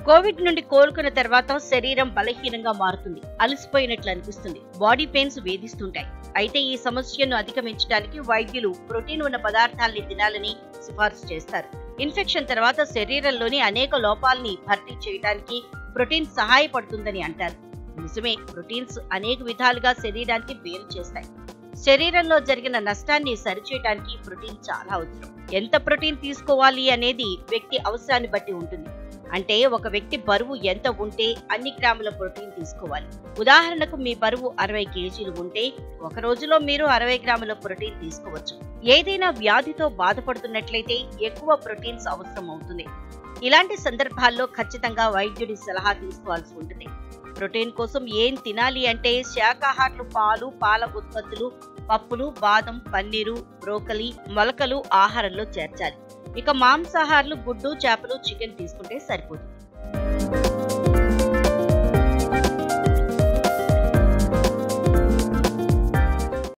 Covid నుండి కోలుకున్న తర్వాత శరీరం బలహీనంగా మారుతుంది అలసిపోయినట్లు అనిపిస్తుంది బాడీ పెయిన్స్ వేధిస్తుంటాయి అయితే ఈ సమస్యను అధిగమించడానికి వైద్యులు ప్రోటీన్ ఉన్న పదార్థాల్ని తినాలని సిఫార్సు చేస్తారు ఇన్ఫెక్షన్ తర్వాత శరీరంలోని అనేక లోపాలని భర్తీ చేయడానికి ప్రోటీన్ సహాయపడుతుందని అంటారు నిజమే ప్రోటీన్స్ అనేక విధాలుగా శరీరానికి మేలు చేస్తాయి శరీరంలో జరిగిన నష్టాన్ని సరిచేయడానికి ప్రోటీన్ చాలా అవసరం ఎంత ప్రోటీన్ తీసుకోవాలి అనేది వ్యక్తి అవసరాన్ని బట్టి ఉంటుంది అంటే ఒక వ్యక్తి బరువు ఎంత ఉంటే అన్ని గ్రాముల ప్రోటీన్ తీసుకోవాలి ఉదాహరణకు మీ బరువు అరవై కేజీలు ఉంటే ఒక రోజులో మీరు అరవై గ్రాముల ప్రోటీన్ తీసుకోవచ్చు ఏదైనా వ్యాధితో బాధపడుతున్నట్లయితే ఎక్కువ ప్రోటీన్స్ అవసరం అవుతుంది ఇలాంటి సందర్భాల్లో ఖచ్చితంగా వైద్యుడి సలహా తీసుకోవాల్సి ఉంటుంది ప్రోటీన్ కోసం ఏం తినాలి అంటే శాకాహారులు పాలు పాల ఉత్పత్తులు పప్పులు బాదం పన్నీరు బ్రోకలి మొలకలు ఆహారంలో చేర్చాలి ఇక మాంసాహారులు గుడ్డు చేపలు చికెన్ తీసుకుంటే సరిపోతుంది